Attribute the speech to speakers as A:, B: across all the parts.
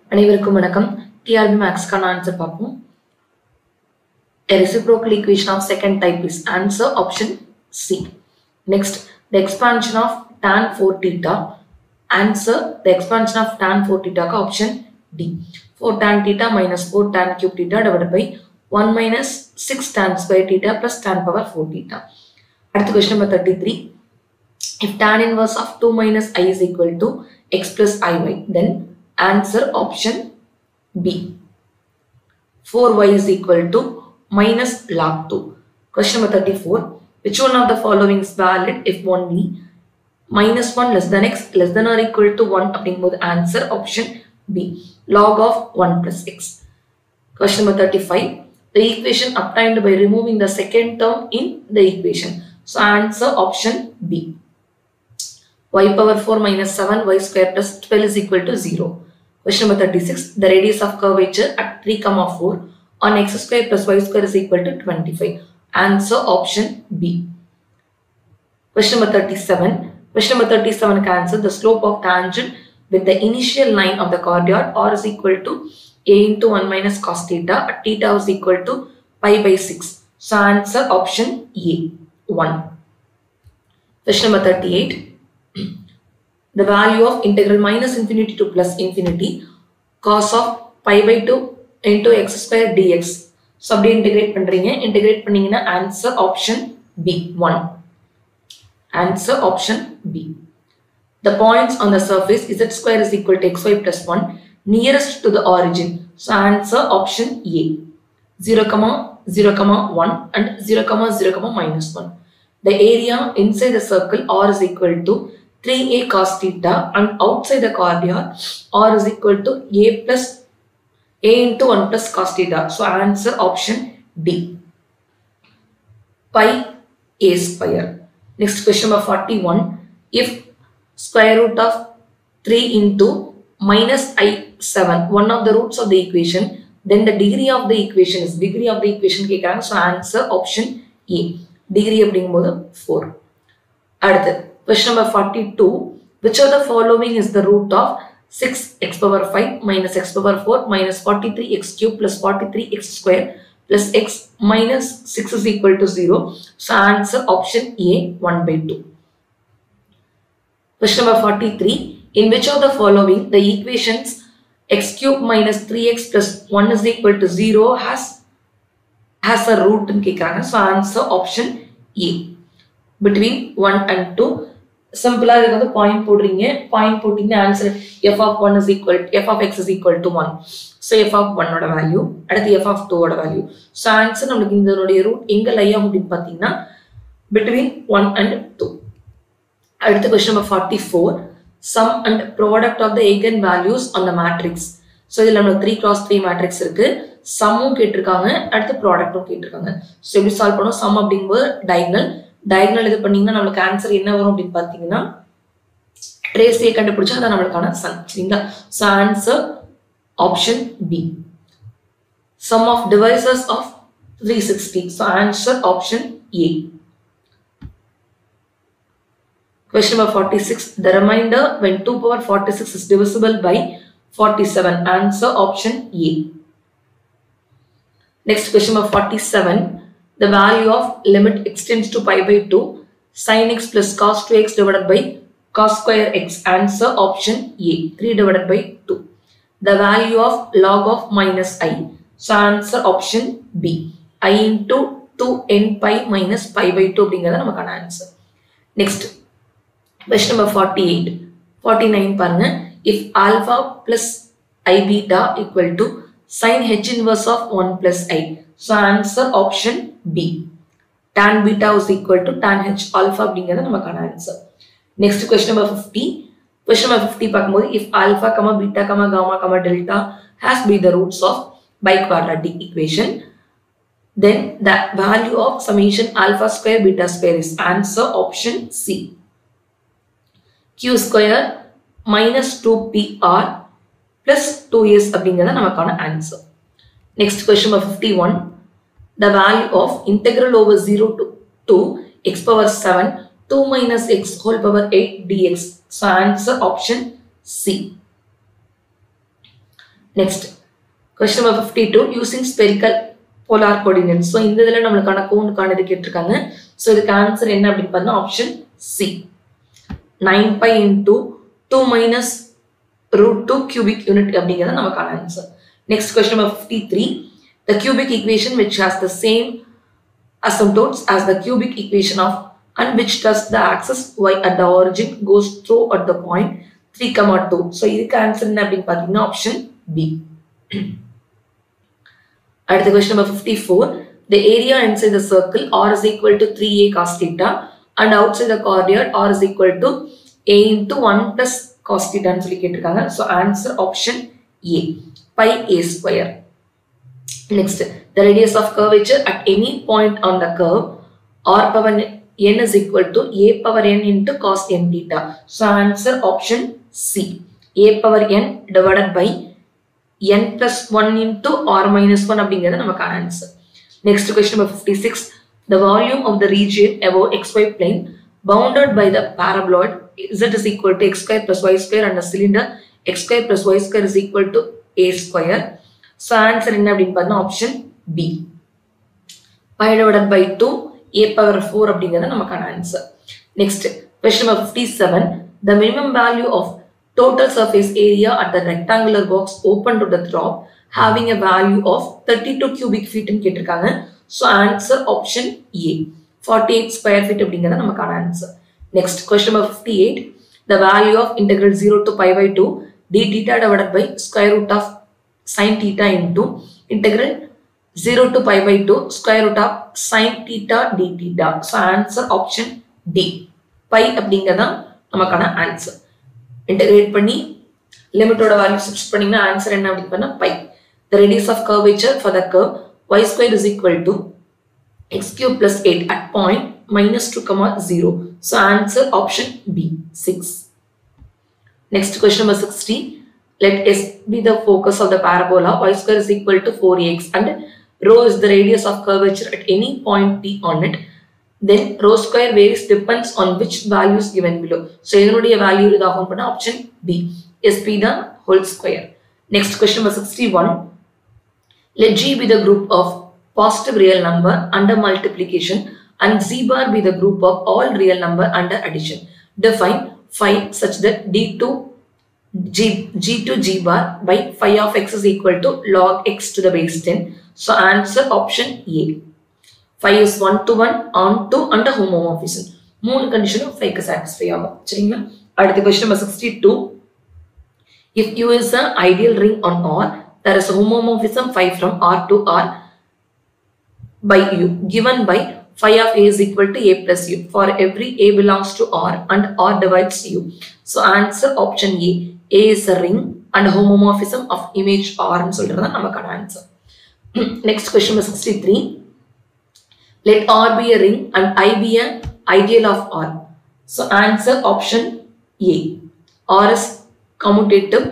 A: அனைவருக்கும் வணக்கம் டிஆர்பி மேக்ஸ்க்கான ஆன்சர் பார்ப்போம் A reciprocal equation of second type is answer option C. Next, the expansion of tan 4 theta. Answer the expansion of tan 4 theta ka option D. 4 tan theta minus 4 tan cube theta divided by 1 minus 6 tan square theta plus tan power 4 theta. அடுத்த question number 33. If tan inverse of 2 minus i is equal to x plus iy, then answer option B. 4y is equal to minus log 2. Question number 34. Which one of the following is valid if only minus 1 less than x less than or equal to 1 அப்படிங்கும்போது answer option B. Log of 1 plus x. Question number 35. The equation obtained by removing the second term in the equation. So answer option B. y power 4 minus 7 y square plus 12 is equal to 0. Question number 36. The radius of curvature at 3 comma 4 on x square plus y square is equal to 25. Answer option B. Question number 37. Question number 37 can answer the slope of tangent with the initial line of the chordioid r is equal to a into 1 minus cos theta at theta is equal to pi by 6. So answer option A. 1. Question number 38. the value of integral minus infinity to plus infinity cos of pi by 2 into x square dx. So அப்படியே integrate பண்றீங்க integrate பண்ணீங்கன்னா answer option B 1. Answer option B. The points on the surface z square is equal to xy plus 1 nearest to the origin. So answer option A. 0, comma 0, comma 1 and 0, comma 0, comma minus 1. The area inside the circle R is equal to 3a cos theta and outside the chordioid R is equal to a plus a into 1 plus cos theta. So answer option D. Pi a square. Next question number 41. If square root of 3 into minus i 7, one of the roots of the equation, then the degree of the equation is degree of the equation கேட்குறாங்க so answer option A. degree அப்படிங்கும்போது 4. அடுத்து question number 42. Which of the following is the root of 6x power 5 minus x power 4 minus 43x cube plus 43x square plus x minus 6 is equal to 0. So answer option A 1 by 2. Question number 43. In which of the following the equations x cube minus 3x plus 1 is equal to 0 has has a root ன்னு கேட்குறாங்க so answer option A between one and two சிம்பிளா இதுக்கு வந்து point போடுறீங்க point போட்டீங்கன்னா answer f of one is equal f of x is equal to one so f of ஒன்னோட value அடுத்து f of டூவோட வேல்யூ ஸோ ஆன்சர் நம்மளுக்கு இதனுடைய ரூட் எங்க லை ஆகும் அப்படின்னு பார்த்தீங்கன்னா பிட்வீன் ஒன் அண்ட் டூ அடுத்த question number forty four sum and product of the eigen values on the matrix so இதில் நம்மளுக்கு த்ரீ கிராஸ் த்ரீ மேட்ரிக்ஸ் இருக்கு சம்மும் கேட்டிருக்காங்க அடுத்து ப்ராடக்ட்டும் கேட்டிருக்காங்க ஸோ எப்படி சால்வ் பண்ணோம் சம் அப்படிங்கும்போது டயக்னல் டயக்னல் இது பண்ணீங்கன்னா நம்மளுக்கு ஆன்சர் என்ன வரும் அப்படின்னு பார்த்தீங்கன்னா ட்ரேஸியை கண்டுபிடிச்சா அதான் நம்மளுக்கான சன் சரிங்களா so answer option B sum of divisors of three sixty so answer option A Question number 46. The remainder when 2 power 46 is divisible by 47. Answer option A. Next question number 47. The value of limit extends to pi by 2 sin x plus cos 2x divided by cos square x. Answer option A. 3 divided by 2. The value of log of minus i. So answer option B. i into 2n pi minus pi by 2 அப்படிங்கிறது நமக்கான answer next Question number 48. 49 பாருங்க. If alpha plus i beta equal to sin h inverse of 1 plus i. So answer option B. Tan beta is equal to tan h alpha அப்படிங்கிறது நமக்கான answer next question number fifty question number fifty பார்க்கும்போது if alpha comma beta comma gamma comma delta has be the roots of bi quadratic equation then the value of summation alpha square beta square is answer option C. q square minus two PR plus two years அப்படிங்கிறத நமக்கான answer next question number fifty one the value of integral over zero to two x power seven two minus x whole power eight dx so answer option C next question number fifty two using spherical polar coordinate so இந்த இதில் நம்மளுக்கான கோனுக்கான இது கேட்டிருக்காங்க so இதுக்கு answer என்ன அப்படின்னு பார்த்தா option C nine pi into two minus root two cubic unit அப்படிங்கிறது நமக்கான answer next question number fifty three the cubic equation which has the same asymptotes as the cubic equation of and which does the axis y at the origin goes through at the point 3 comma 2 so இதுக்கு answer என்ன அப்படின்னு பார்த்தீங்கன்னா option B அடுத்த question number fifty four the area inside the circle r is equal to three a cos theta and outside the cardioid r is equal to a into one plus cos தீட்டான்னு சொல்லி கேட்டிருக்காங்க so answer option A pi a square Next, the radius of curvature at any point on the curve r power n is equal to a power n into cos n theta. So answer option C. a power n divided by n plus 1 into r minus 1 அப்படிங்கிறது நமக்கான answer next question number fifty six the volume of the region above xy plane bounded by the paraboloid z is equal to x square plus y square and the cylinder x square plus y square is equal to a square so answer என்ன அப்படின்னு பார்த்தா option B pi divided by two a power four அப்படிங்கிறது நமக்கான answer next question number fifty seven the minimum value of total surface area at the rectangular box open to the drop having a value of thirty two cubic ஃபீட்னு கேட்டிருக்காங்க so answer option A forty eight square feet அப்படிங்கிறது நமக்கான answer next question number fifty eight the value of integral zero to pi by two d theta divided by square root of sin theta into integral 0 to pi by 2 square root of sin theta d theta. So answer option D. pi அப்படிங்கதான் நமக்கான answer integrate பண்ணி லிமிட்டோட value சப்ஸ்ட் பண்ணீங்கன்னா answer என்ன அப்படின்னு பண்ணா pi the radius of curvature for the curve y square is equal to x cube plus eight at point minus two comma zero so answer option B six next question number sixty let S be the focus of the parabola, y square is equal to 4ax and rho is the radius of curvature at any point P on it. Then rho square varies depends on which values given below. So, இதனுடைய value இதாகும் பண்ண option B. SP the whole square. Next question number 61. Let G be the group of positive real number under multiplication and Z bar be the group of all real number under addition. Define phi such that D2 g g to g bar by phi of x is equal to log x to the base 10 so answer option a phi is 1 to 1 on to under homomorphism மூணு கண்டிஷனும் ஃபைக்கு satisfy ஆகும் சரிங்களா அடுத்த question number sixty two if U is a ideal ring on R there is homomorphism phi from R to R by U given by phi of a is equal to a plus u for every a belongs to r and r divides u so answer option a a is a ring and homomorphism of image r னு சொல்றது தான் நமக்கான answer next question number sixty three let R be a ring and i be a ideal of r so answer option a r is commutative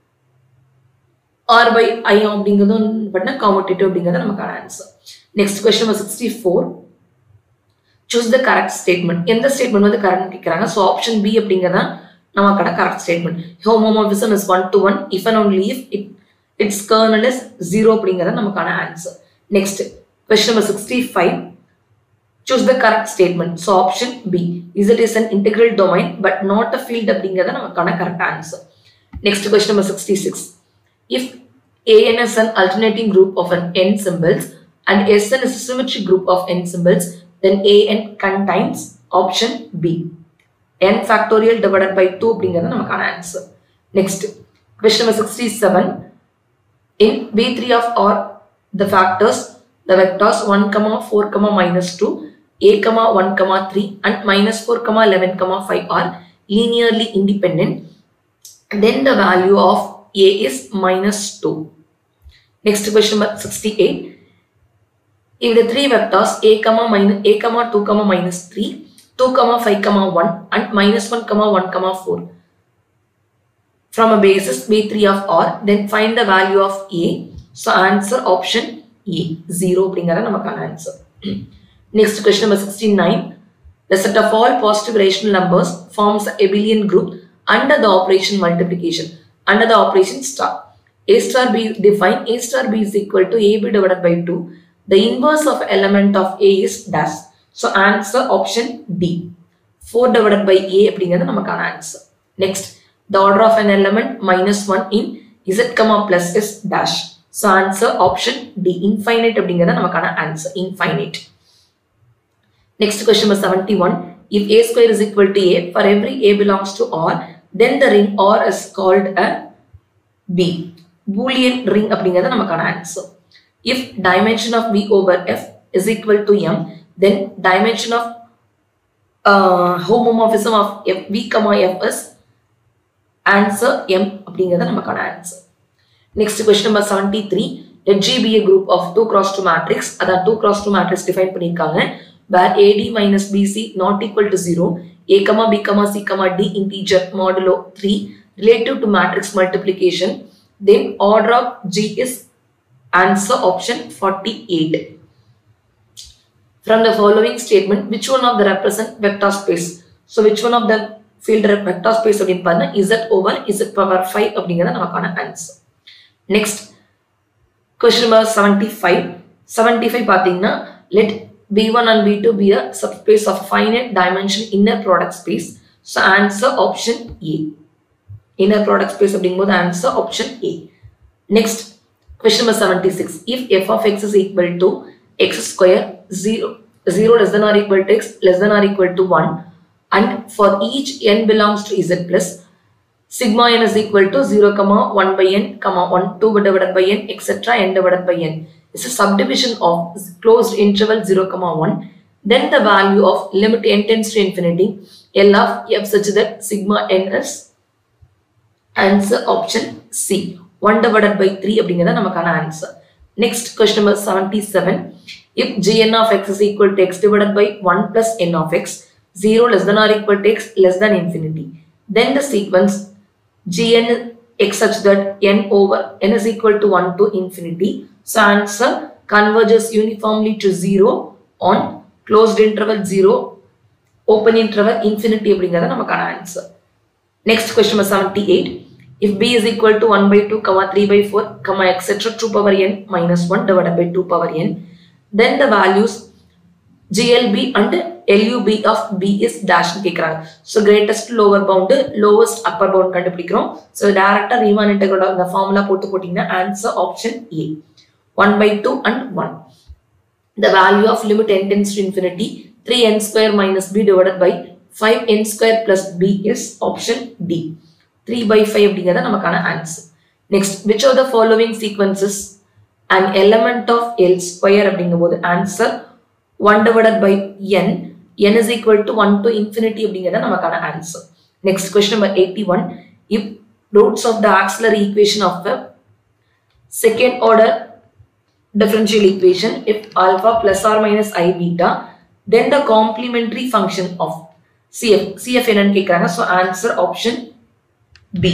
A: r by i அப்படிங்கிறதும் பண்ண commutative அப்படிங்கிறது நமக்கான answer next question number sixty four choose the correct statement எந்த statement வந்து correct கேட்குறாங்க so option B அப்படிங்கிறதான் நமக்கான correct statement homomorphism is one to one if and only if it its kernel is zero அப்படிங்கிறது நமக்கான answer next question number sixty five choose the correct statement so option B is it is an integral domain but not a field அப்படிங்கிறது நமக்கான correct answer next question number sixty six if an is an alternating group of an n symbols and Sn is a symmetric group of n symbols then an contains option B. n factorial divided by 2 அப்படிங்கிறது நமக்கான answer next question number sixty seven in P three of R the factors the vectors one comma four comma minus two a comma one comma three and minus four comma eleven comma five are linearly independent then the value of a is minus 2. Next question number 68. If the three vectors a comma minus a comma 2 comma minus 3, 2 comma 5 comma 1 and minus 1 comma 1 comma 4 from a basis B3 of R, then find the value of A. So answer option A, 0 அப்படிங்கிற நமக்கான answer. Next question number 69. The set of all positive rational numbers forms a abelian group under the operation multiplication, under the operation star. a star b define a star b is equal to ab divided by 2 the inverse of element of a is dash so answer option d 4 divided by a அப்படிங்கிறது நமக்கான answer next the order of an element minus 1 in z comma plus is dash so answer option d infinite அப்படிங்கிறது நமக்கான answer infinite next question number 71 if a square is equal to a for every a belongs to r then the ring r is called a b boolean ring அப்படிங்கிறது நமக்கான answer if dimension of b over f is equal to m then dimension of uh, homomorphism of f v comma f is answer m அப்படிங்கிறது நமக்கான answer next question number seventy three let G be a group of 2 cross 2 matrix அதான் 2 cross 2 matrix define பண்ணிருக்காங்க where AD minus BC not equal to 0 A comma B comma C comma D integer modulo 3 relative to matrix multiplication then order of G is answer option 48 from the following statement which one of the represent vector space so which one of the field rep- vector space அப்படின்னு பார்த்தா z over z power 5 அப்படிங்கிறது நமக்கான answer next question number seventy five seventy five பார்த்தீங்கன்னா let B one and B two be a subspace of finite dimension inner product space so answer option A inner product space அப்படிங்கும்போது answer option A next question number seventy six if f of x is equal to x square zero zero less than or equal to x less than or equal to one and for each N belongs to z plus sigma n is equal to 0 comma 1 by n comma 1 2 divided by n etc n divided by n is a subdivision of closed interval 0 comma 1 then the value of limit n tends to infinity l of f such that sigma n is answer option c 1 divided by 3 அப்படிங்கிறது நமக்கான answer next question number seventy seven if gn of x is equal to x divided by 1 plus n of x 0 less than or equal to x less than infinity then the sequence gn x such that n over n is equal to 1 to infinity. So answer converges uniformly to 0 on closed interval 0, open interval infinity அப்படிங்கிறது நமக்கான answer next question number seventy eight if B is equal to one by two comma three by four comma etcetera two power n minus one divide by two power n then the values GLB and LUB of B is dash கேக்குறாங்க so greatest lower bound lowest upper bound கண்டுபிடிக்கிறோம் so டேரக்டா Riemann இன்டெகிரோட அந்த formula போட்டு போட்டீங்கன்னா answer option A one by two and one the value of limit n tends to infinity 3n square minus b divided by 5n square plus b is option D 3 by 5 அப்படிங்கிறத நமக்கான answer next which of the following sequences an element of L square அப்படிங்கும்போது answer 1 divided by n n is equal to 1 to infinity அப்படிங்கிறத நமக்கான answer next question number 81 if roots of the auxiliary equation of a second order differential equation if alpha plus or minus i beta then the complementary function of cf cf என்னன்னு கேக்குறாங்க so answer option b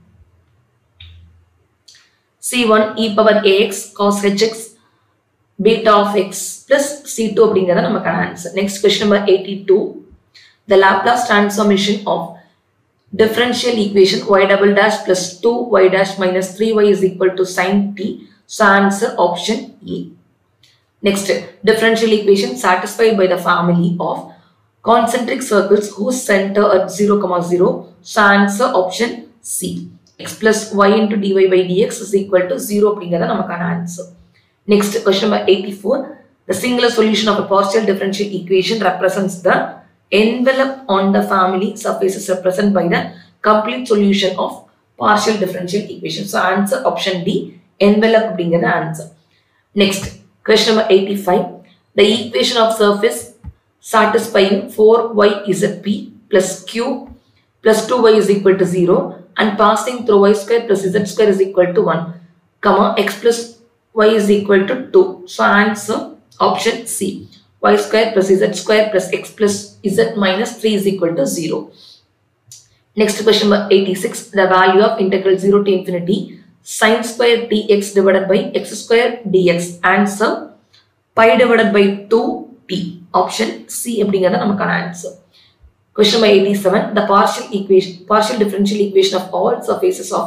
A: c1 e power ax cos hx beta of x plus c2 அப்படிங்கறத நமக்கான answer next question number 82 the laplace transformation of differential equation y double dash plus 2y dash minus 3y is equal to sin t so answer option A. Next, differential equation satisfied by the family of concentric circles whose center at 0, comma 0. So answer option C. x plus y into dy by dx is equal to 0 அப்படிங்கிறத நமக்கான answer next question number 84 the singular solution of a partial differential equation represents the envelope on the family surfaces represented by the complete solution of partial differential equation so answer option D envelope அப்படிங்கிறது answer next question number eighty five the equation of surface satisfying four y z p plus q plus two y is equal to zero and passing through y square plus z square is equal to one comma x plus y is equal to two so answer option C y square plus z square plus x plus z minus three is equal to zero Next question number 86. The value of integral 0 to infinity sin square dx divided by x square dx. Answer pi divided by 2t. Option C அப்படிங்கிறது நமக்கான answer. Question number 87. The partial equation, partial differential equation of all surfaces of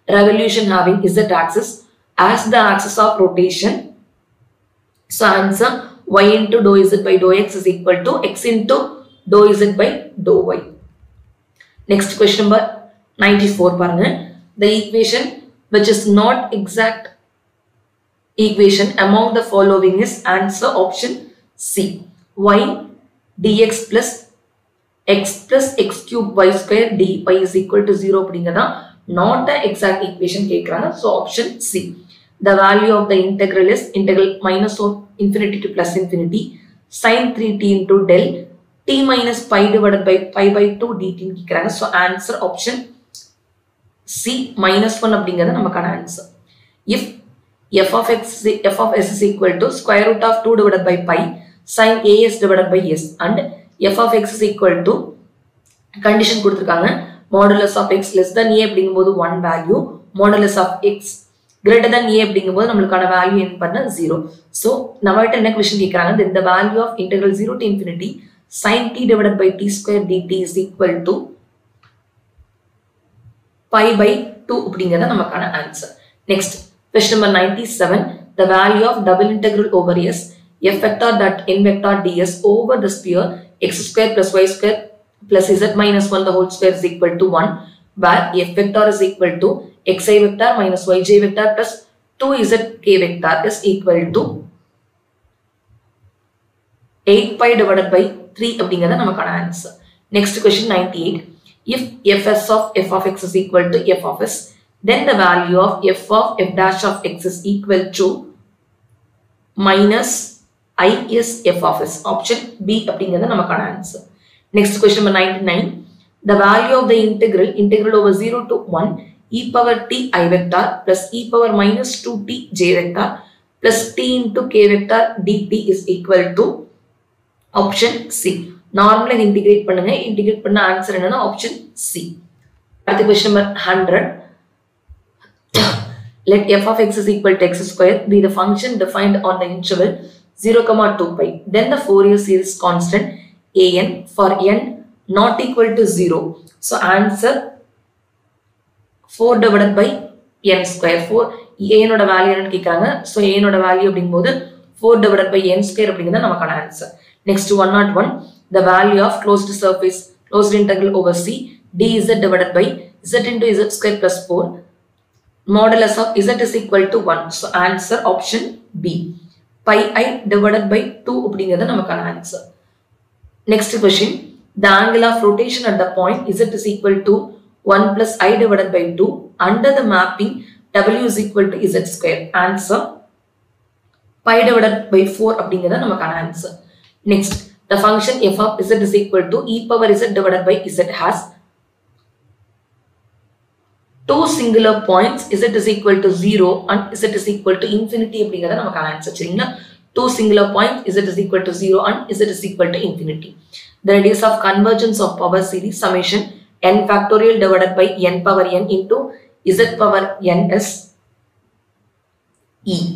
A: revolution having z axis as the axis of rotation so answer y into dou z by dou x is equal to x into dou z by dou y next question number 94 பாருங்க the equation which is not exact equation among the following is answer option C y dx plus x plus x cube y square dy is equal to 0 அப்படிங்கறதா not the exact equation கேக்குறாங்க so option C the value of the integral is integral minus of infinity to plus infinity sin 3t into del t minus pi divided by pi by 2 dt ன்னு கேக்குறாங்க so answer option C minus 1 அப்படிங்கிறது நமக்கான answer if f of x is- f of s is equal to square root of 2 divided by pi sin as divided by s and f of x is equal to condition கொடுத்துருக்காங்க modulus of x less than a அப்படிங்கும்போது one value modulus of x greater than a அப்படிங்கும்போது நம்மளுக்கான value என்ன பண்ண zero so நம்மகிட்ட என்ன question கேட்குறாங்க இந்த value of integral zero to infinity sine t divided by t square dt is equal to pi by two அப்படிங்கிறத நமக்கான answer next question number ninety seven the value of double integral over S F vector dot n vector dS over the sphere x square plus y square plus z minus one the whole square is equal to one where f vector is equal to xi vector minus yj vector plus 2zk vector is equal to 8 pi divided by 3 அப்படிங்கிறது நமக்கான answer next question 98 if fs of f of x is equal to f of s then the value of f of f dash of x is equal to minus is f of s option b அப்படிங்கிறது நமக்கான answer next question number 99 the value of the integral integral over 0 to 1 e power t i vector plus e power minus 2t j vector plus t into k vector dt is equal to option C. நார்மலாக இது integrate பண்ணுங்க integrate பண்ண answer என்னன்னா option C அடுத்த question number hundred let f of x is equal to x square be the function defined on the interval 0 comma 2 pi then the Fourier series constant an for n not equal to 0 so answer 4 divided by n square 4 a நோட value என்னன்னு கேட்குறாங்க so a நோட value அப்படிங்கும்போது 4 divided by n square அப்படிங்கிறது நமக்கான answer next one not one the value of closed surface closed integral over C dz divided by z into z square plus 4 modulus of z is equal to 1 so answer option b pi i divided by 2 அப்படிங்கிறது நமக்கான answer next question the angle of rotation at the point z is equal to 1 plus i divided by 2 under the mapping w is equal to z square answer pi divided by 4 அப்படிங்கிறது நமக்கான answer next the function f of z is equal to e power z divided by z has two singular points z is equal to 0 and z is equal to infinity அப்படிங்கிறத நமக்கான answer சரிங்களா two singular points z is equal to 0 and z is equal to infinity the radius of convergence of power series summation n factorial divided by n power n into z power n is e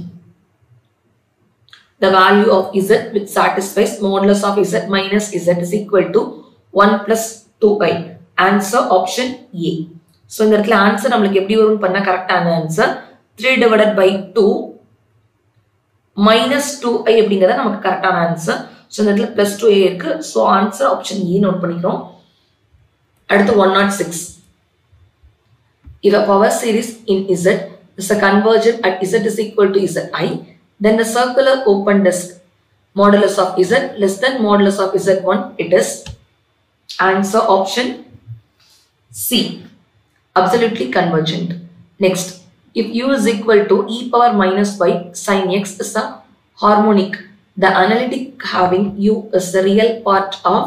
A: the value of z which satisfies modulus of z minus z is equal to 1 plus 2i answer option a so இந்த இடத்துல answer நம்மளுக்கு எப்படி வரும்னு பண்ணால் கரெக்டான answer three divided by two minus two i அப்படிங்கிறத நமக்கு கரெக்டான ஆன்சர் ஸோ இந்த இடத்துல ப்ளஸ் டூ ஏ இருக்கு so answer option E note பண்ணிக்கிறோம் அடுத்து one not six If a power series in Z is a convergent at Z is equal to Zi, then the circular open disk modulus of Z less than modulus of Z1, it is answer option C. absolutely convergent. Next, if u is equal to e power minus y sin x is a harmonic, the analytic having u is the real part of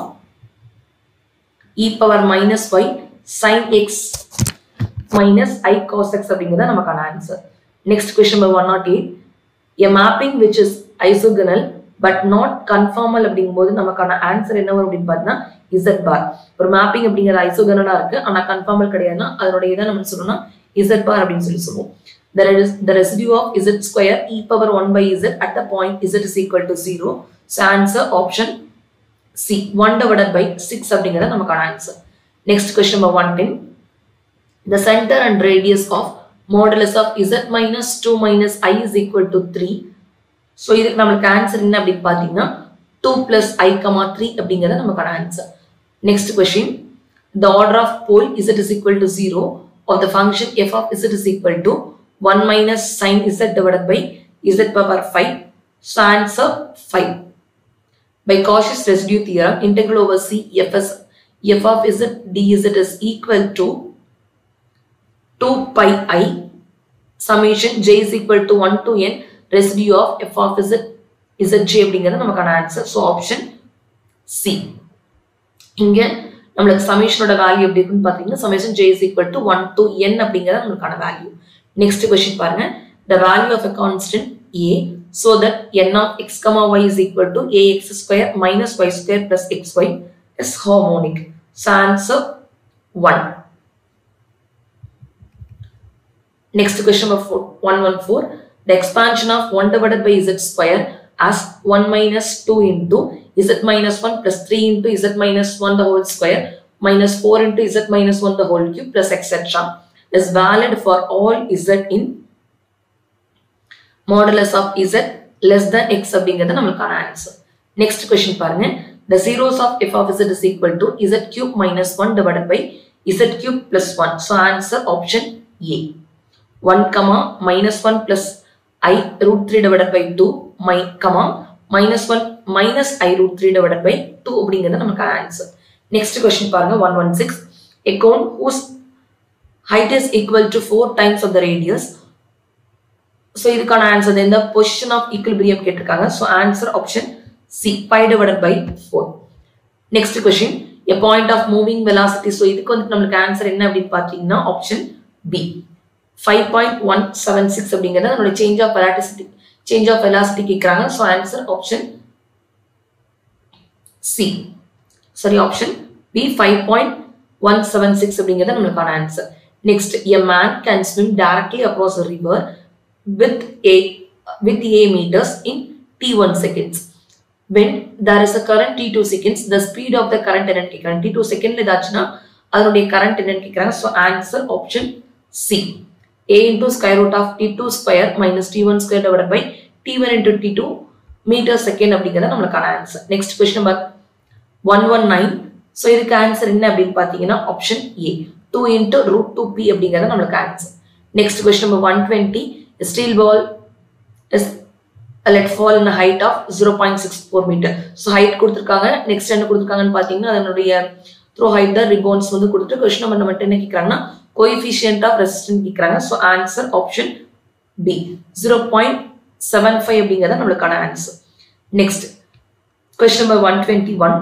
A: e power minus y sin x minus i cos x அப்படிங்கிறத நமக்கான answer next question number one not eight a mapping which is isogonal but not conformal அப்படிங்கும்போது நமக்கான answer என்ன வரும் அப்படின்னு பார்த்தீங்கன்னா Z பார் ஒரு mapping அப்படிங்கிற ஐசோகனலா இருக்கு ஆனா கன்ஃபார்மல் கிடையாதுன்னா அதனுடைய இதை நம்ம சொல்லணும்னா இசட் பார் அப்படின்னு சொல்லி சொல்லுவோம் the, res- the residue of z square e power 1 by z at the point z is equal to 0 so answer option c 1 divided by 6 அப்படிங்கிறது நமக்கான answer next question number 110 the center and radius of modulus of z minus two minus i is equal to three so இதுக்கு நம்மளுக்கு answer என்ன அப்படின்னு பார்த்தீங்கன்னா two plus i comma three அப்படிங்கிறது நமக்கான answer next question the order of pole z is equal to zero of the function f of z is equal to one minus sine z divided by z power five so answer five By Cauchy's residue theorem, integral over C fs f of z dz is equal to 2 pi i summation j is equal to 1 to n residue of f of z zj அப்படிங்கிறது நமக்கான answer so option C இங்க நம்மளுக்கு சமேஷனோட value எப்படி இருக்குன்னு பார்த்தீங்கன்னா summation j is equal to one to n அப்படிங்கிறது நம்மளுக்கான value next question பாருங்க the value of a constant A so that n of x comma y is equal to ax square minus y square plus xy is harmonic. So answer 1. Next question number four, 114. The expansion of 1 divided by z square as 1 minus 2 into z minus 1 plus 3 into z minus 1 the whole square minus 4 into z minus 1 the whole cube plus etc. is valid for all z in modulus of z less then x அப்படிங்கிறது நம்மளுக்கான answer next question பாருங்க the zeros of f of z is equal to z cube minus one divided by z cube plus one so answer option A one comma minus one plus i root three divided by two மை comma minus one minus i root three divided by two அப்படிங்கிறது நமக்கான answer next question பாருங்க one one six a cone whose height is equal to 4 times of the radius so இதுக்கான answer இந்த position of equilibrium கேட்டிருக்காங்க so answer option C pi divided by four next question a point of moving velocity so இதுக்கு வந்து நம்மளுக்கு answer என்ன அப்படின்னு பார்த்தீங்கன்னா option B five point one seven six அப்படிங்கிறது நம்மளோட change of velocity change of velocity கேட்குறாங்க so answer option C sorry option B five point one seven six அப்படிங்கிறது நம்மளுக்கான answer next a man can swim directly across a river with a with a meters in t1 seconds when there is a current t2 seconds the speed of the current என்னன்னு கேட்குறாங்க t2 செகண்ட்ல ஏதாச்சுன்னா அதனுடைய current என்னன்னு கேட்குறாங்க so answer option C a into square root of t2 square minus t1 square divided by t1 into t2 meter second அப்படிங்கிறது நம்மளுக்கான answer next question number one one nine so இதுக்கு answer என்ன அப்படின்னு பார்த்தீங்கன்னா option A two into root two B அப்படிங்கிறது நம்மளுக்கு answer next question number one twenty steel ball is let fall in a height of 0.64 meter so height கொடுத்துருக்காங்க next என்ன கொடுத்துருக்காங்கன்னு பார்த்தீங்கன்னா அதனுடைய த்ரோ ஹைட் தான் ரிபோன்ஸ் வந்து கொடுத்துட்டு கொஸ்டின் நம்பர் மட்டும் என்ன கேட்குறாங்கன்னா கோஎஃபிஷியன்ட் ஆஃப் ரெசிஸ்டன்ட் கேட்குறாங்க so answer option B zero point seven five அப்படிங்கிறத நம்மளுக்கான answer next question number one twenty one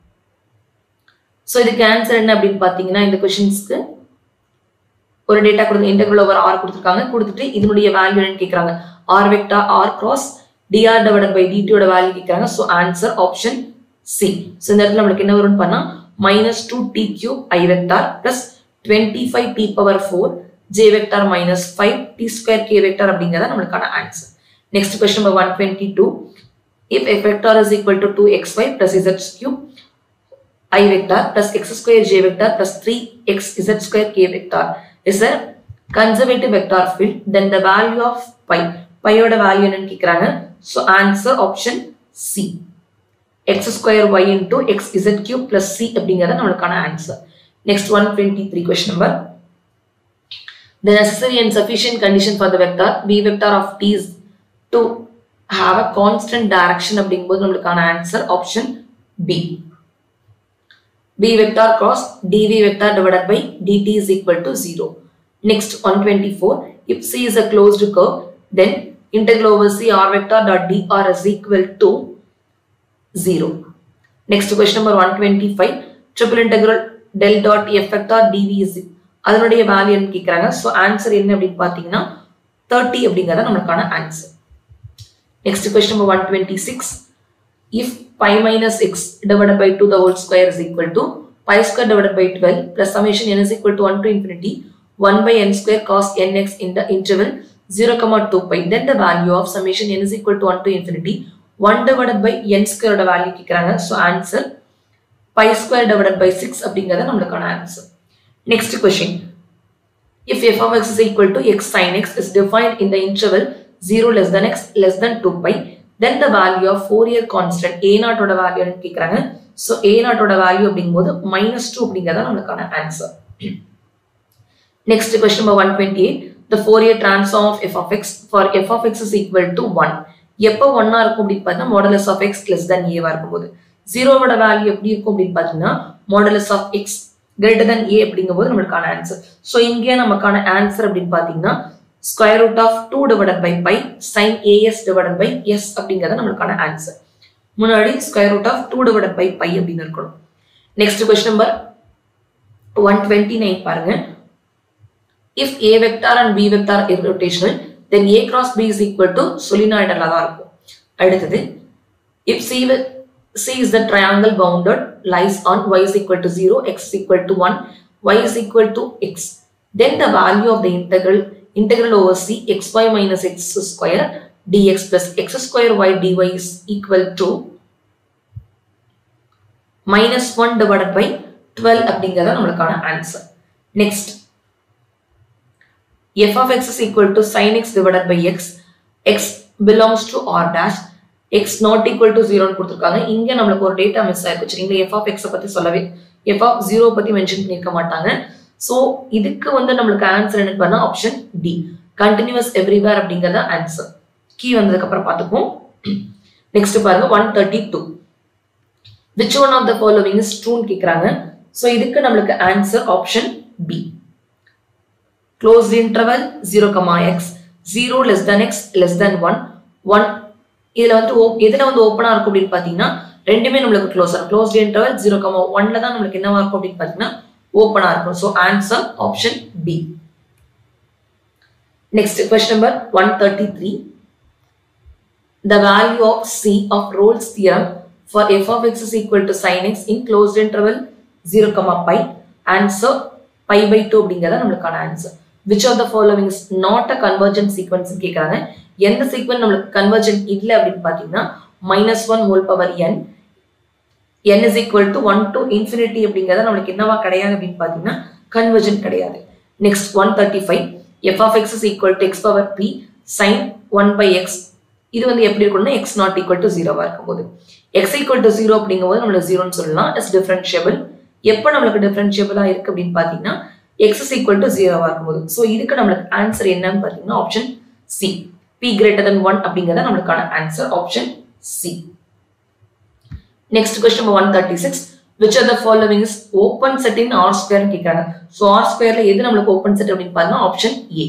A: so இதுக்கு ஆன்சர் என்ன அப்படின்னு பார்த்தீங்கன்னா இந்த கொஷின்ஸ்க்கு ஒரு டேட்டா கொடுத்து இன்டெகிரல் ஓவர் ஆர் கொடுத்துருக்காங்க கொடுத்துட்டு இதனுடைய வேல்யூ என்னன்னு கேட்குறாங்க r vector r cross dr divided by டிடியோட வேல்யூ கேட்குறாங்க so answer option C so இந்த இடத்துல நம்மளுக்கு என்ன வரும்னு பண்ணால் minus two t cube i vector plus twenty five t power four j vector minus five t square k vector அப்படிங்கிறத நம்மளுக்கான answer next question number one twenty two if f vector is equal to two x y plus z cube i vector plus x square j vector plus 3x z square k vector is a conservative vector field then the value of pi pi ஓட value என்னன்னு கேக்குறாங்க so answer option c x square y into x z cube plus c அப்படிங்கறது நம்மளுக்கான answer next 123 question number the necessary and sufficient condition for the vector b vector of t is to have a constant direction அப்படிங்கும்போது நம்மளுக்கான answer option b b vector cross dv vector divided by dt is equal to 0. Next 124, if C is a closed curve, then integral over C r vector dot dr is equal to 0. Next question number 125, triple integral del dot f vector dv is அதனுடைய value என்ன கேட்குறாங்க so answer என்ன அப்படின்னு பார்த்தீங்கன்னா thirty அப்படிங்கிறத நம்மளுக்கான answer next question number one twenty six if pi minus x divided by 2 the whole square is equal to pi square divided by 12 plus summation n is equal to 1 to infinity 1 by n square cos nx in the interval 0 comma 2 pi then the value of summation n is equal to 1 to infinity 1 divided by n square ஓட value கேக்குறாங்க so answer pi square divided by 6 அப்படிங்கறது நம்மளுக்கான answer next question if f of x is equal to x sine x is defined in the interval zero less then x less then two pi then the value of Fourier constant a நாட்டோட வேல்யூன்னு கேட்குறாங்க so ஏ நாட்டோட value அப்படிங்கும்போது minus two அப்படிங்கிறதா நம்மளுக்கான answer next question number one twenty eight the Fourier transform of f of x for f of x is equal to one எப்போ ஒன்னா இருக்கும் அப்படின்னு பார்த்தீங்கன்னா modulus of x less then ஏவா இருக்கும்போது ஜீரோவோட வேல்யூ எப்படி இருக்கும் அப்படின்னு பார்த்தீங்கன்னா modulus of x greater then a அப்படிங்கும்போது நம்மளுக்கான ஆன்சர் ஸோ இங்கே நமக்கான ஆன்சர் அப்படின்னு பார்த்தீங்கன்னா square root of two divided by pi sine as divided by s அப்படிங்கிறது நம்மளுக்கான ஆன்சர் முன்னாடி square root of two divided by pi அப்படின்னு இருக்கணும் next question number one twenty nine பாருங்க if A vector and B vector irrotational then a cross b is equal to solenoidal தான் இருக்கும் அடுத்தது if c wi- c is the triangle bounded lies on y is equal to 0 x is equal to 1 y is equal to x then the value of the integral integral over c xy minus x square dx plus x square y dy is equal to minus 1 divided by 12 அப்படிங்கிறத நம்மளுக்கான answer next f of x is equal to sin x divided by x x belongs to r dash x not equal to 0 னு கொடுத்துருக்காங்க இங்க நம்மளுக்கு ஒரு data miss ஆயிருக்கு சரிங்களா f of x பத்தி சொல்லவே f of 0 பத்தி மென்ஷன் பண்ணிருக்க மாட்டாங்க சோ இதுக்கு வந்து நம்மளுக்கு ஆன்சர் என்ன பண்ணா ஆப்ஷன் டி கண்டினியூஸ் எவ்ரிவேர் அப்படிங்கறத ஆன்சர் கீ வந்ததுக்கு அப்புறம் பார்த்துப்போம் நெக்ஸ்ட் பாருங்க one thirty two which one of the following is ட்ரூன்னு கேட்குறாங்க ஸோ இதுக்கு நம்மளுக்கு answer option B closed interval 0 comma x 0 less than x less than 1 1 இதுல வந்து op- எதுல வந்து ஓப்பனா இருக்கும் அப்படின்னு பாத்தீங்கன்னா ரெண்டுமே நம்மளுக்கு க்ளோஸ் ஆகும் க்ளோஸ்ட் இன்டர்வல் ஜீரோ கமா ஒன்ல தான் நம்மளுக்கு என்னவா இருக்கும் அப்படின்னு பாத்தீங்கன்னா ஓப்பனா இருக்கும் so answer option B next question number one thirty three the value of c of Rolle's theorem for f of x is equal to sin x in closed interval 0 comma pi answer pi by 2 அப்படிங்கறத நம்மளுக்கான answer which of the following is not a convergent sequence னு கேக்குறாங்க எந்த sequence நம்மளுக்கு convergent இல்ல அப்படின்னு பாத்தீங்கன்னா minus one whole power n n is equal to 1 to infinity அப்படிங்கறத நம்மளுக்கு என்னவா கிடையாது அப்படின்னு பாத்தீங்கன்னா கன்வர்ஜென்ட் கிடையாது next one thirty five f of x is equal to x power p sine one by x இது வந்து எப்படி இருக்கும்னா எக்ஸ் நாட் ஈக்குவல் டு ஜீரோவா இருக்கும்போது எக்ஸ் ஈக்குவல் டு ஜீரோ அப்படிங்கும்போது நம்மளுக்கு ஜீரோன்னு சொல்லலாம் இஸ் டிஃபரன்ஷியபிள் எப்போ நம்மளுக்கு டிஃபரன்ஷியபிளா இருக்கு அப்படின்னு பாத்தீங்கன்னா எக்ஸ் இஸ் ஈக்குவல் டு ஜீரோவா இருக்கும்போது ஸோ இதுக்கு நம்மளுக்கு ஆன்சர் என்னன்னு பாத்தீங்கன்னா option C p greater than one அப்படிங்கறத நம்மளுக்கான answer option C next question one thirty six which are the following is open set in R square கேட்கறாங்க ஸோ ஆர் ஸ்கொயர்ல எது நம்மளுக்கு ஓப்பன் செட் அப்படின்னு பார்த்தீங்கன்னா option A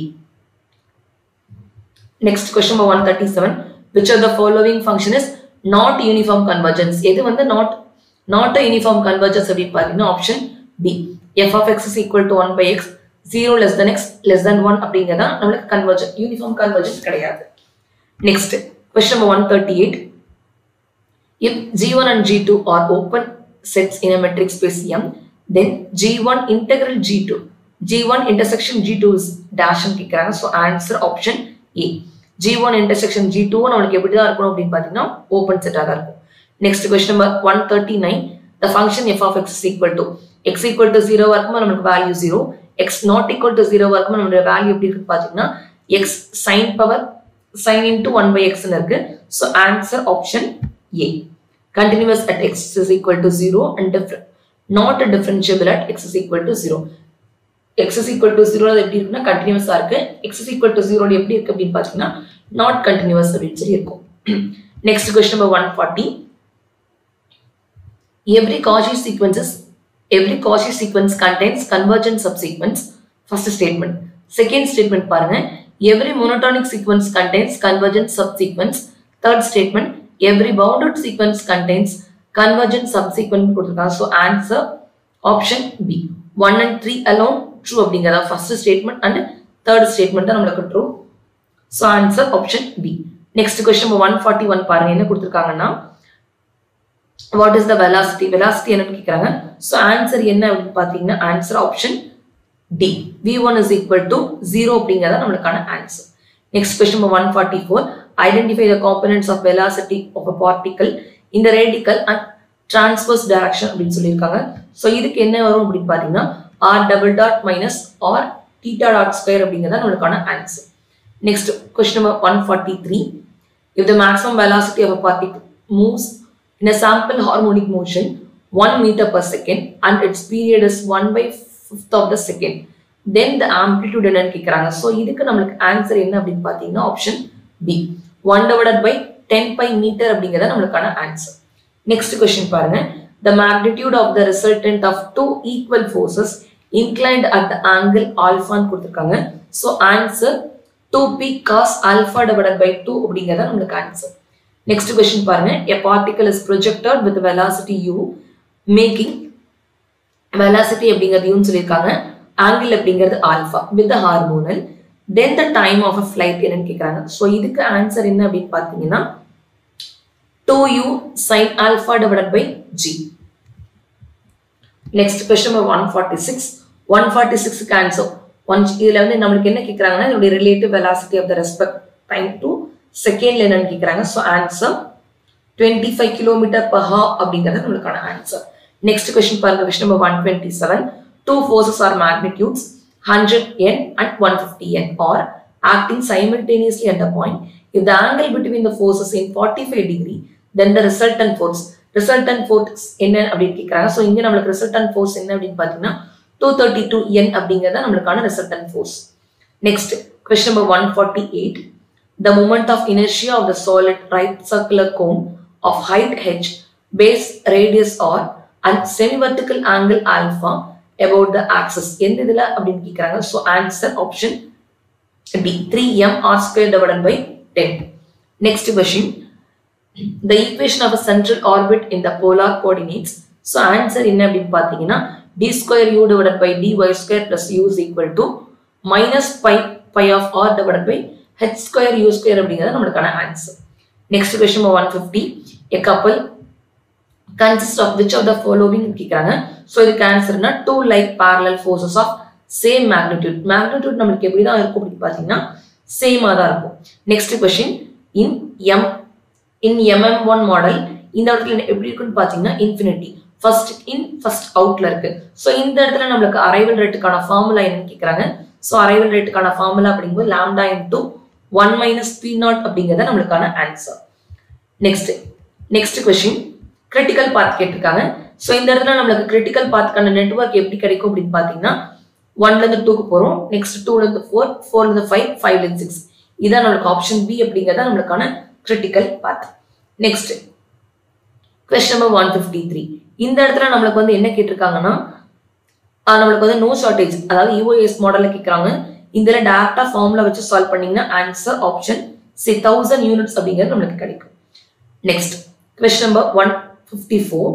A: next question one thirty seven which are the following function is not uniform convergence எது வந்து not not uniform convergence அப்படின்னு பார்த்தீங்கன்னா option B f of x is equal to one by x zero less than x less than one அப்படிங்கிறதா நம்மளுக்கு convergent uniform convergence கிடையாது next question number one thirty eight If G1 and G2 are open sets in a metric space M, then G1 integral G2, G1 intersection G2 is dash ன்னு கேட்குறாங்க so answer option A G1 intersection G2 நம்மளுக்கு எப்படி தான் இருக்கணும் அப்படின்னு பார்த்தீங்கன்னா open செட்டாக தான் இருக்கும் next question number one thirty nine the function f of x equal to x equal to ஜீரோவாக இருக்கும்போது நம்மளுக்கு value zero x not equal to ஜீரோவாக இருக்கும்போது நம்மளுடைய வேல்யூ எப்படி இருக்கு பார்த்தீங்கன்னா x sine power sine into one by எக்ஸ்னு இருக்கு so answer option A. Continuous at x is equal to 0 and different, not a differentiable at x is equal to 0. x is equal to 0 அது எப்படி இருக்குன்னா கண்டினியூஸா இருக்கு x is equal to 0 ல எப்படி இருக்கு அப்படின்னு பார்த்தீங்கன்னா நாட் கண்டினியூஸ் அப்படின்னு சொல்லி இருக்கும் next question number one forty every Cauchy sequences every Cauchy sequence contains convergent subsequence first statement second statement பாருங்க every monotonic sequence contains convergent subsequence third statement every bounded sequence contains convergent subsequent கொடுத்துருக்காங்க so answer option B one and three alone true அப்படிங்கிறதா first statement and third statement தான் நம்மளுக்கு true so answer option B next question one forty one பாருங்க என்ன கொடுத்துருக்காங்கன்னா what is the velocity velocity என்னன்னு கேட்குறாங்க so answer என்ன அப்படின்னு பார்த்தீங்கன்னா answer option D v one is equal to zero அப்படிங்கிறதா நம்மளுக்கான answer next question one forty four identify the components of velocity of a particle in the radical and transverse direction அப்படின்னு சொல்லியிருக்காங்க so இதுக்கு என்ன வரும் அப்படின்னு பார்த்தீங்கன்னா r double dot minus r theta dot square அப்படிங்கிறது நம்மளுக்கான answer next question number one forty three if the maximum velocity of a particle moves in a simple harmonic motion one metre per second and its period is one by fifth of the second then the amplitude என்னன்னு கேட்குறாங்க so இதுக்கு நம்மளுக்கு answer என்ன அப்படின்னு பார்த்தீங்கன்னா option B one divided by ten by metre அப்படிங்கிறத நம்மளுக்கான answer next question பாருங்க the magnitude of the resultant of two equal forces inclined at the angle ஆல்ஃபான்னு கொடுத்துருக்காங்க so answer two p cos alpha divided by two அப்படிங்கிறத நம்மளுக்கு answer next question பாருங்க a particle is projected with velocity u making velocity அப்படிங்கிறது யூன்னு சொல்லியிருக்காங்க angle அப்படிங்கிறது alpha with horizontal then the time of a flight என்னன்னு கேட்குறாங்க so இதுக்கு ஆன்சர் என்ன அப்படின்னு பார்த்தீங்கன்னா two u sine alpha divided by g next question number one forty six one forty சிக்ஸ்க்கு ஆன்சர் ஒன் இதில் வந்து நம்மளுக்கு என்ன கேட்குறாங்கன்னா இதோடைய relative velocity of the respect time to செகண்ட்ல என்னன்னு கேட்குறாங்க so answer twenty five kilometre per hour அப்படிங்கிறது நம்மளுக்கான ஆன்சர் நெக்ஸ்ட் கொஸ்டின் பாருங்க question number one twenty seven two forces are magnitudes 100 n and 150 n or acting simultaneously at a point. If the angle between the forces in 45 degree, then the resultant force resultant force என்ன அப்படின்னு கேட்குறாங்க so இங்கே நம்மளுக்கு resultant force என்ன அப்படின்னு பார்த்தீங்கன்னா two thirty two என் அப்படிங்கிறத நம்மளுக்கான resultant force. Next, question number 148. The moment of inertia of the solid right circular cone of height h, base radius r and semi-vertical angle alpha about the axis எந்த இதுல அப்படின்னு கேட்குறாங்க so answer option D three m r square divided by ten next question the equation of central orbit in the polar coordinates so answer என்ன அப்படின்னு பார்த்தீங்கன்னா d square u divided by d y square plus u is equal to minus by by of r divided by h square u square அப்படிங்கிறது நம்மளுக்கான answer next question one fifty a couple consist of which of the following கேட்குறாங்க so இதுக்கு ஆன்சர்னா two like parallel forces of same magnitude magnitude நம்மளுக்கு எப்படி தான் இருக்கும் அப்படின்னு பார்த்தீங்கன்னா சேமாக தான் இருக்கும் next question in M in M M one model இந்த இடத்துல எப்படி இருக்குன்னு பார்த்தீங்கன்னா இன்ஃபினிட்டி ஃபர்ஸ்ட் இன் ஃபர்ஸ்ட் அவுட்ல இருக்கு ஸோ இந்த இடத்துல நம்மளுக்கு அரைவல் ரேட்டுக்கான ஃபார்முலா என்னன்னு கேட்குறாங்க ஸோ அரைவல் ரேட்டுக்கான ஃபார்முலா அப்படிங்கும்போது lambda into one minus p not அப்படிங்கிறத நம்மளுக்கான answer next next question critical path கேட்டிருக்காங்க ஸோ இந்த இடத்துல நம்மளுக்கு கிரிட்டிக்கல் பாத்துக்கான நெட்ஒர்க் எப்படி கிடைக்கும் அப்படின்னு பார்த்தீங்கன்னா ஒன்லேருந்து டூக்கு போகிறோம் நெக்ஸ்ட் டூலேருந்து ஃபோர் ஃபோர்லேருந்து ஃபைவ் ஃபைவ்லேருந்து சிக்ஸ் இதான் நம்மளுக்கு ஆப்ஷன் பி அப்படிங்கிறத நம்மளுக்கான critical path next question number one fifty three இந்த இடத்துல நம்மளுக்கு வந்து என்ன கேட்டிருக்காங்கன்னா நம்மளுக்கு வந்து நோ ஷார்டேஜ் அதாவது யூஓஎஸ் மாடலில் கேட்குறாங்க இதில் டேரக்டாக ஃபார்முலா வச்சு சால்வ் பண்ணிங்கன்னா answer option C thousand units அப்படிங்கிறது நம்மளுக்கு கிடைக்கும் next question number one fifty four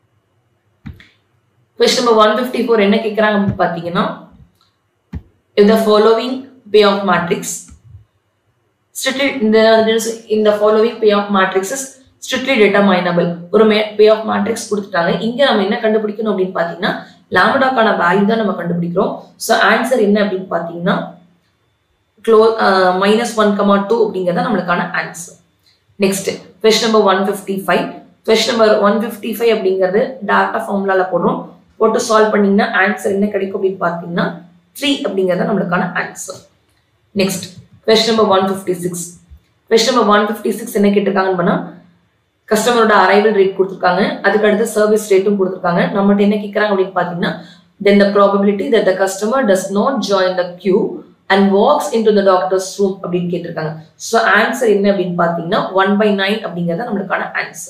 A: question number one fifty four என்ன கேட்குறாங்க பார்த்தீங்கன்னா if the following payoff matrix strictly இந்த இந்த following payoff matrices strictly determinable ஒரு மே பே ஆஃப் மேட்ரிக்ஸ் கொடுத்துட்டாங்க இங்கே நம்ம என்ன கண்டுபிடிக்கணும் அப்படின்னு பார்த்தீங்கன்னா லாம்டாக்கான வேல்யூ தான் நம்ம கண்டுபிடிக்கிறோம் ஸோ ஆன்சர் என்ன அப்படின்னு பார்த்தீங்கன்னா க்ளோ மைனஸ் ஒன் கமா டூ அப்படிங்கிறத நம்மளுக்கான answer next question number one fifty five question number one fifty five அப்படிங்கிறது டேரக்டாக ஃபார்முலால போடுறோம் போட்டு சால்வ் பண்ணீங்கன்னா ஆன்சர் என்ன கிடைக்கும் அப்படின்னு பார்த்தீங்கன்னா த்ரீ அப்படிங்கிறத நம்மளுக்கான answer next question number one fifty six question number one fifty six என்ன கேட்டிருக்காங்கன்னு பண்ணால் கஸ்டமரோட அரைவல் ரேட் கொடுத்துருக்காங்க அதுக்கு அடுத்து சர்வீஸ் ரேட்டும் கொடுத்துருக்காங்க நம்மகிட்ட என்ன கேட்குறாங்க அப்படின்னு பார்த்தீங்கன்னா then the probability that the customer does not join the queue and walks in to the doctor's room அப்படின்னு கேட்டிருக்காங்க ஸோ ஆன்சர் என்ன அப்படின்னு பார்த்தீங்கன்னா ஒன் பை நைன் அப்படிங்கிறது நம்மளுக்கான answer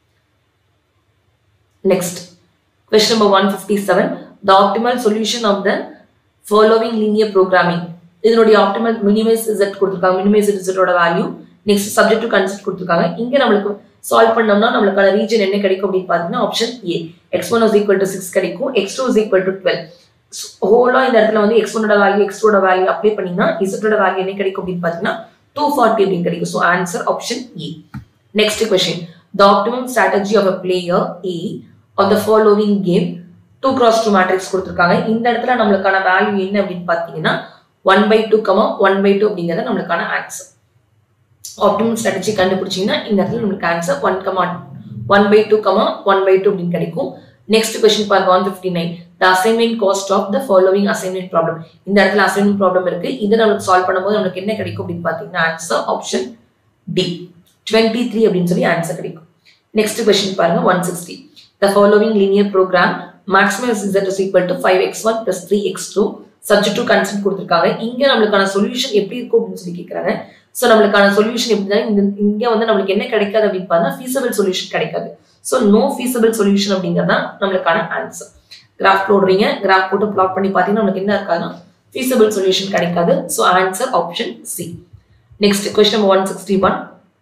A: next question number one fifty seven the optimal solution of the following linear programming இதனுடைய optimal minimise z கொடுத்துருக்காங்க minimise இசட்டோட value next subject to consist கொடுத்துருக்காங்க இங்கே நம்மளுக்கு சால்வ் பண்ணோம்னா நம்மளுக்கான ரீஜன் என்ன கிடைக்கும் அப்படின்னு பார்த்தீங்கன்னா option A x one is equal to six கிடைக்கும் x two is equal to twelve ஹோலா இந்த இடத்துல வந்து எக்ஸ் ஒனோட வேல்யூ எக்ஸ் டூட வேல்யூ அப்ளை பண்ணீங்கன்னா இசட்டோட வேல்யூ என்ன கிடைக்கும் அப்படின்னு பார்த்தீங்கன்னா டூ ஃபார்ட்டி அப்படின்னு கிடைக்கும் so answer option A next question the optimum strategy of a player A of the following game two cross two matrix கொடுத்துருக்காங்க இந்த இடத்துல நம்மளுக்கான வேல்யூ என்ன அப்படின்னு பார்த்தீங்கன்னா one by two comma one by two அப்படிங்கிறது நம்மளுக்கான ஆன்சர் ஆப்டிமம் ஸ்ட்ராட்டஜி கண்டுபிடிச்சிங்கன்னா இந்த இடத்துல நம்மளுக்கு answer one comma one by two comma one by two அப்படின்னு கிடைக்கும் நெக்ஸ்ட் கொஸ்டின் பாருங்க one fifty nine the assignment cost of the following assignment problem இந்த இடத்துல அசைன்மெண்ட் ப்ராப்ளம் இருக்கு இதை நம்மளுக்கு சால்வ் பண்ணும்போது நம்மளுக்கு என்ன கிடைக்கும் அப்படின்னு பார்த்தீங்கன்னா answer option D twenty three அப்படின்னு சொல்லி ஆன்சர் கிடைக்கும் நெக்ஸ்ட் கொஸ்டின் பாருங்க one sixty the following linear program maximum is is equal to five x one plus three x two subject to consent கொடுத்துருக்காங்க இங்க நம்மளுக்கான சொல்யூஷன் எப்படி இருக்கும் அப்படின்னு சொல்லி கேட்குறாங்க ஸோ நம்மளுக்கான சொல்யூஷன் எப்படின்னா இந்த இங்க வந்து நம்மளுக்கு என்ன கிடைக்காது அப்படின்னு பார்த்தா ஃபீஸபிள் சொல்யூஷன் கிடைக்காது ஸோ நோ ஃபீஸபிள் சொல்யூஷன் அப்படிங்கிறது தான் நம்மளுக்கான ஆன்சர் கிராஃப் போடுறீங்க கிராஃப் போட்டு பிளாட் பண்ணி பார்த்தீங்கன்னா நம்மளுக்கு என்ன இருக்காதுன்னா ஃபீஸபிள் சொல்யூஷன் கிடைக்காது so answer option C next question number one sixty one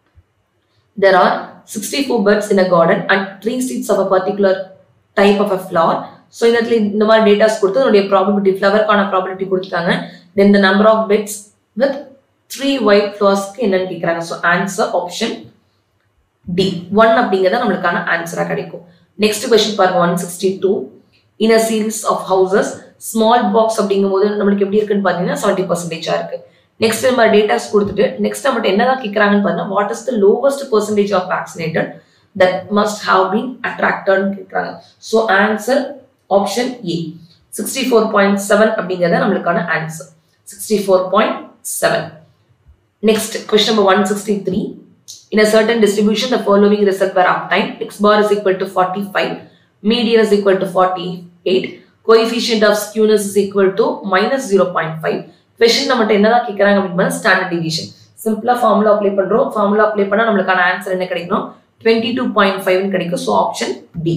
A: there are 64 birds in a garden and three seeds of a particular type of a flower so இந்த இடத்துல இந்த மாதிரி டேட்டாஸ் கொடுத்து அதனுடைய ப்ராபபிலிட்டி ஃப்ளவருக்கான probability கொடுத்துருக்காங்க then the number of beds with three white ஃப்ளவர்ஸ்க்கு என்னன்னு கேட்குறாங்க so answer option D one அப்படிங்கிறத நம்மளுக்கான ஆன்சராக கிடைக்கும் நெக்ஸ்ட் கொஸ்டின் பாருங்க one sixty two in a series of houses small box அப்படிங்கும் போது நம்மளுக்கு எப்படி இருக்குன்னு பார்த்தீங்கன்னா செவன்டி பர்சன்டேஜாக இருக்கு நெக்ஸ்ட் நம்ம டேட்டாஸ் கொடுத்துட்டு நெக்ஸ்ட் நம்மகிட்ட என்னதான் கேட்குறாங்கன்னு பார்த்தீங்கன்னா what is the lowest percentage of vaccinated that must have been அட்ராக்டட்னு கேட்குறாங்க so answer option A sixty four point seven அப்படிங்கிறத நம்மளுக்கான answer sixty four point seven next question number one sixty three In a certain distribution, the following result were obtained. x bar is equal to 45, median is equal to 48, coefficient of skewness is equal to minus 0.5. Question நம்மகிட்ட என்னதான் கேட்குறாங்க அப்படின்னு standard division சிம்பிளா formula apply பண்றோம் formula apply பண்ணா நம்மளுக்கான answer என்ன கிடைக்கும் டுவெண்ட்டி டூ பாயிண்ட் ஃபைவ் கிடைக்கும் so option D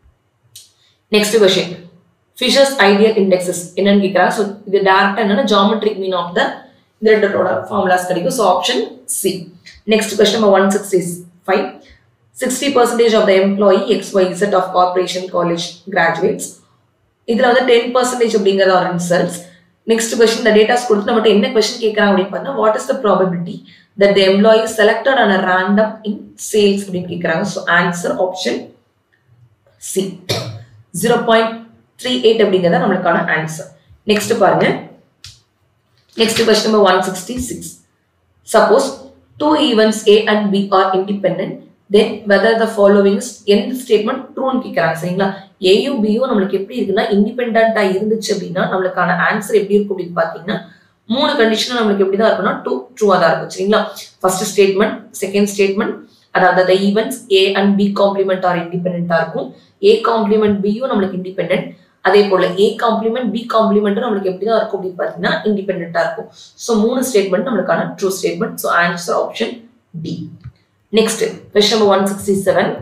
A: next question Fisher's ideal indexes என்னன்னு கேட்குறாங்க ஸோ இது டேரக்டா என்னன்னா ஜாமெட்ரிக் மீன் ஆஃப் த இந்த ரெண்டோட ஃபார்முலாஸ் கிடைக்கும் so option C next question number one sixty five sixty percentage of the employee X Y Z of corporation college graduates இதில் வந்து டென் பர்சன்டேஜ் அப்படிங்கிறது ஆர் ரிசல்ட்ஸ் நெக்ஸ்ட் கொஸ்டின் இந்த datas கொடுத்து நம்மகிட்ட என்ன கொஸ்டின் கேட்குறாங்க அப்படின்னு பார்த்தா what is the probability that the employee selected on a random in sales அப்படின்னு கேட்குறாங்க so answer option C zero point three eight அப்படிங்கிறத நம்மளுக்கான ஆன்சர் நெக்ஸ்ட் பாருங்க next question number one sixty six suppose two events A and B are independent then whether the followings எந்த statement ட்ரூன்னு கேட்குறாங்க சரிங்களா ஏயும் பியும் நம்மளுக்கு எப்படி இருக்குன்னா இண்டிபெண்டா இருந்துச்சு அப்படின்னா நம்மளுக்கான ஆன்சர் எப்படி இருக்கும் அப்படின்னு பார்த்தீங்கன்னா மூணு கண்டிஷனும் நம்மளுக்கு எப்படி தான் இருக்கும்னா டூ ட்ரூவாக தான் இருக்கும் சரிங்களா ஃபர்ஸ்ட் ஸ்டேட்மெண்ட் செகண்ட் ஸ்டேட்மெண்ட் அதாவது the events A and B complement are இண்டிபெண்டா இருக்கும் ஏ காம்ப்ளிமெண்ட் பியும் நம்மளுக்கு இண்டிபெண்ட் அதே போல ஏ காம்ப்ளிமெண்ட் பி காம்ப்ளிமெண்ட்டும் நம்மளுக்கு எப்படி தான் இருக்கும் அப்படின்னு பார்த்தீங்கன்னா இண்டிபெண்டா இருக்கும் ஸோ மூணு ஸ்டேட்மெண்ட் நம்மளுக்கான true statement so answer option D next question number one sixty seven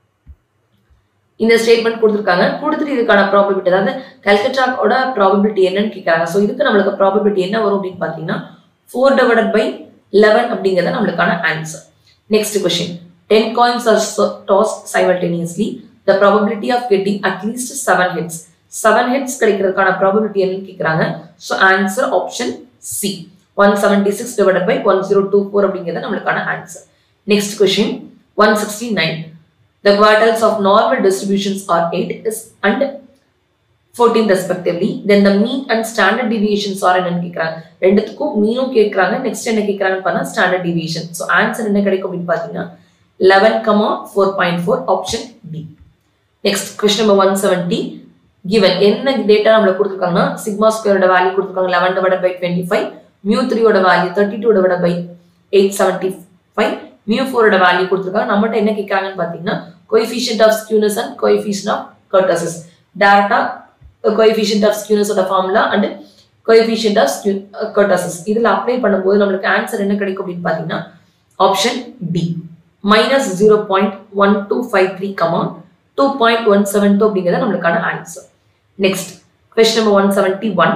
A: இந்த ஸ்டேட்மெண்ட் கொடுத்துருக்காங்க கொடுத்துட்டு இதுக்கான ப்ராபபிலிட்டி அதாவது கல்கட்டாவோட ப்ராபபிலிட்டி என்னன்னு கேட்குறாங்க ஸோ இதுக்கு நம்மளுக்கு ப்ராபபிலிட்டி என்ன வரும் அப்படின்னு பார்த்தீங்கன்னா ஃபோர் டிவைடட் பை லெவன் அப்படிங்கிறத நம்மளுக்கான answer next question ten coins are toss simultaneously the probability of getting at least seven heads seven heads கிடைக்கிறதுக்கான ப்ராபபிலிட்டி என்னன்னு கேட்குறாங்க so answer option C one seventy six divided by one zero two four அப்படிங்கிறது நம்மளுக்கான answer next question one sixty nine The quartiles of normal distributions are 8 is and 14 respectively. Then the mean and standard deviations are என்னன்னு கேட்குறாங்க ரெண்டுத்துக்கும் மீனும் கேட்குறாங்க next என்ன கேட்குறாங்கன்னு பார்த்தா ஸ்டாண்டர்ட் டிவியேஷன் ஸோ ஆன்சர் என்ன கிடைக்கும் அப்படின்னு பார்த்தீங்கன்னா eleven comma four point four option D next question number one seventy given என்ன டேட்டா நம்மளுக்கு கொடுத்துருக்காங்கன்னா சிக்மா ஸ்கொயரோட வேல்யூ கொடுத்துருக்காங்க eleven divide by twenty five mu த்ரீயோட value thirty two divide by eight seventy five mu ஃபோரோட value கொடுத்துருக்காங்க நம்மகிட்ட என்ன கேட்குறாங்கன்னு பார்த்தீங்கன்னா coefficient of skewness and coefficient of kurtosis டேரக்டா கோஎஃபிஷியன்ட் ஆஃப் ஸ்கியூனஸோட formula and coefficient of skew kurtosis இதில் அப்ளை பண்ணும்போது நம்மளுக்கு ஆன்சர் என்ன கிடைக்கும் அப்படின்னு பார்த்தீங்கன்னா option D minus zero point one two five three comma two point one seven two அப்படிங்கிறது நம்மளுக்கான answer next question number one seventy one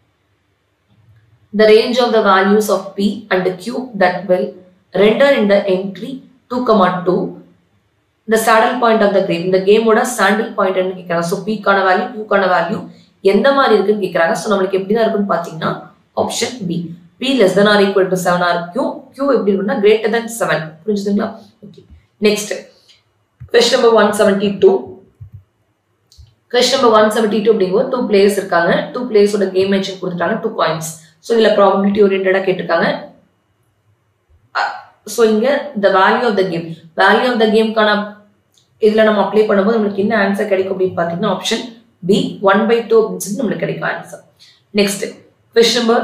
A: the range of the values of p and q that will render in the entry 2 comma 2 the saddle point of the game இந்த கேமோட saddle point கேட்குறாங்க so பிக்கான value கியூக்கான value எந்த மாதிரி இருக்குன்னு கேட்குறாங்க so நம்மளுக்கு எப்படி தான் இருக்குன்னு பார்த்தீங்கன்னா option B P less than or equal to seven or Q Q எப்படி இருக்குன்னா கிரேட்டர் தன் செவன் புரிஞ்சுதுங்களா okay next question number one seventy two question number one seventy two அப்படிங்கும்போது டூ பிளேயர்ஸ் இருக்காங்க டூ பிளேயர்ஸோட கேம் மென்ஷன் கொடுத்துட்டாங்க two points so இதில் probability ஓரியன்டாக கேட்டிருக்காங்க ஸோ இங்கே the value of the game value of the கேம்க்கான இதில் நம்ம அப்ளை பண்ணும்போது நம்மளுக்கு என்ன ஆன்சர் கிடைக்கும் அப்படின்னு பார்த்தீங்கன்னா option B one by two அப்படின்னு சொல்லி நம்மளுக்கு கிடைக்கும் ஆன்சர் நெக்ஸ்ட் கொஸ்டின் நம்பர்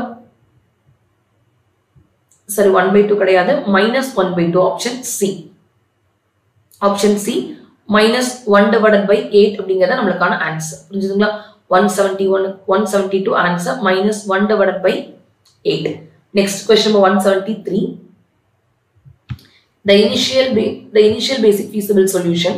A: சரி ஒன் பை டூ கிடையாது minus one by two option C option C minus one divided by eight அப்படிங்கிறத நம்மளுக்கான ஆன்சர் புரிஞ்சுதுங்களா one seventy one one seventy two answer minus one divided by eight next question number one seventy three the initial ba- the initial basic feasible solution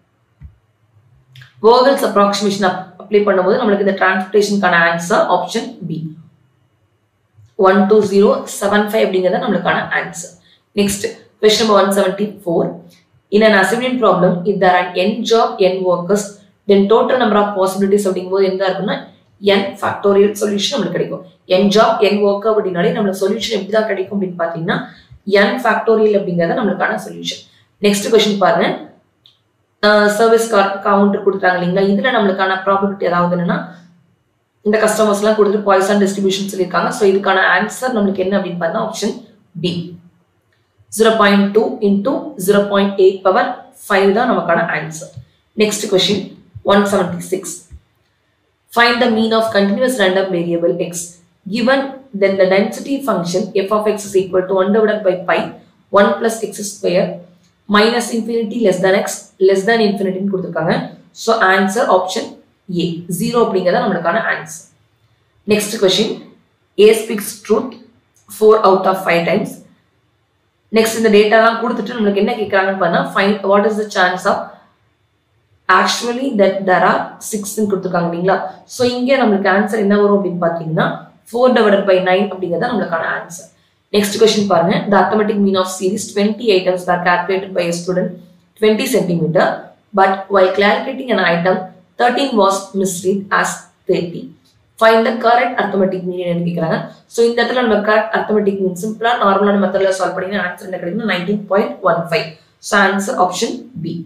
A: Vogel's approximation அப் apply பண்ணும்போது நம்மளுக்கு இந்த டிரான்ஸ்போர்டேஷனுக்கான answer option B one two zero seven five அப்படிங்கிறது நம்மளுக்கான answer next question number one seventy four in an assignment problem if there and N job N workers then total number of possibilities அப்படிங்கும்போது எந்த இருக்குன்னா என் factorial solution நம்மளுக்கு கிடைக்கும் என் job என் work அப்படின்னாலே நம்மளுக்கு solution எப்படி தான் கிடைக்கும் அப்படின்னு பார்த்தீங்கன்னா என் ஃபேக்டோரியல் அப்படிங்கிறத நம்மளுக்கான சொல்யூஷன் நெக்ஸ்ட் கொஸ்டின் பாருங்க சர்வீஸ் கவுண்டர் கொடுத்தாங்க இல்லைங்களா இதுல நம்மளுக்கான ப்ராபபிலிட்டி ஏதாவது என்னன்னா இந்த கஸ்டமர்ஸ் எல்லாம் கொடுத்துட்டு பாய்சன் டிஸ்ட்ரிபியூஷன் சொல்லியிருக்காங்க ஸோ இதுக்கான ஆன்சர் நம்மளுக்கு என்ன அப்படின்னு பார்த்தா option B zero point two into zero point eight power five தான் நமக்கான answer next question one seventy six Find the mean of continuous random variable x. Given then the density function f of x is equal to 1 divided by pi 1 plus x square minus infinity less than x less than infinity ன்னு கொடுத்துருக்காங்க so answer option A zero அப்படிங்கிறத நம்மளுக்கான answer next question A speaks truth four out of five times next இந்த டேட்டாலாம் கொடுத்துட்டு நம்மளுக்கு என்ன கேட்குறாங்கன்னு பார்த்தா find what is the chance of actually that there are சிக்ஸ்ன்னு கொடுத்துருக்காங்க இல்லைங்களா ஸோ இங்கே நம்மளுக்கு ஆன்சர் என்ன வரும் அப்படின்னு பார்த்தீங்கன்னா ஃபோர் டிவைடட் பை நைன் அப்படிங்கிறது நம்மளுக்கான ஆன்சர் நெக்ஸ்ட் கொஸ்டின் பாருங்க the arithmetic mean of series twenty items are calculated by a student twenty centimeter but while calculating an item thirteen was misread as thirty find the correct arithmetic mean என்ன கேட்குறாங்க so இந்த இடத்துல நம்ம correct arithmetic மீன் சிம்பிளாக நார்மலான மெத்தடில் solve பண்ணிங்கன்னா answer என்ன கிடைக்குன்னா nineteen point one five so answer option B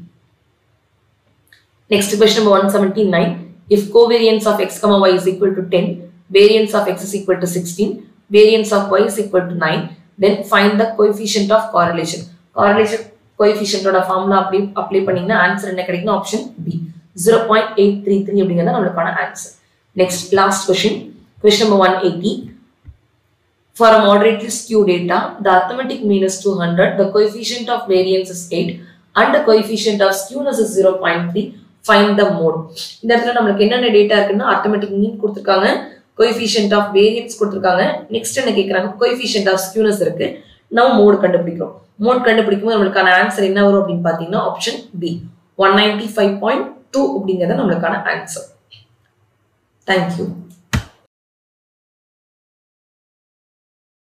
A: Next question number 179. If covariance of x comma y is equal to 10, variance of x is equal to 16, variance of y is equal to 9, then find the coefficient of correlation. Correlation coefficient ஓட formula அப்படி apply பண்ணீங்கன்னா answer என்ன கிடைக்கும் option B zero point eight three three அப்படிங்கிறது நம்மளுக்கான answer next last question question number one eighty For a moderately skewed data, the arithmetic mean is 200, the coefficient of variance is 8, and the coefficient of skewness is 0.3. Find the mode. இந்த இடத்துல நம்மளுக்கு என்னென்ன data இருக்குன்னா arithmetic mean கொடுத்துருக்காங்க coefficient of variance கொடுத்துருக்காங்க next என்ன கேட்குறாங்க coefficient of skewness இருக்கு நம்ம மோட் கண்டுபிடிக்கிறோம் மோட் கண்டுபிடிக்கும் போது நம்மளுக்கான ஆன்சர் என்ன வரும் அப்படின்னு பார்த்தீங்கன்னா option B one ninety five point two அப்படிங்கிறது நம்மளுக்கான ஆன்சர் தேங்க்யூ